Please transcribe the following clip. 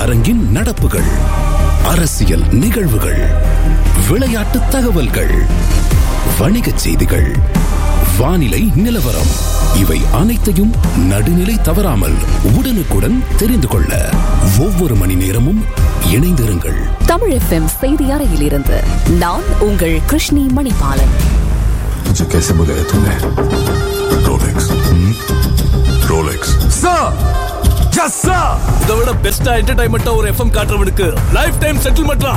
அரங்கின் நடப்புகள் அரசியல் நிகழ்வுகள் விளையாட்டு தகவல்கள் வணிகச் செய்திகள் வானிலை நிலவரம் இவை அனைத்தையும் நடுநிலை தவறாமல் உடனுக்குடன் தெரிந்து கொள்ள ஒவ்வொரு மணி நேரமும் இணைந்திருங்கள் தமிழ் எஃப்எம் செய்தி அறையிலிருந்து நான் உங்கள் கிருஷ்ணி மணிபாலன் मुझे कैसे बुलाया तूने रोलेक्स रोलेक्स இதை விட பெஸ்டா என்டர்டைன்மெண்டா ஒரு எஃப்எம் காட்டுறவனுக்கு லைஃப் டைம் செட்டில்மெண்ட்ரா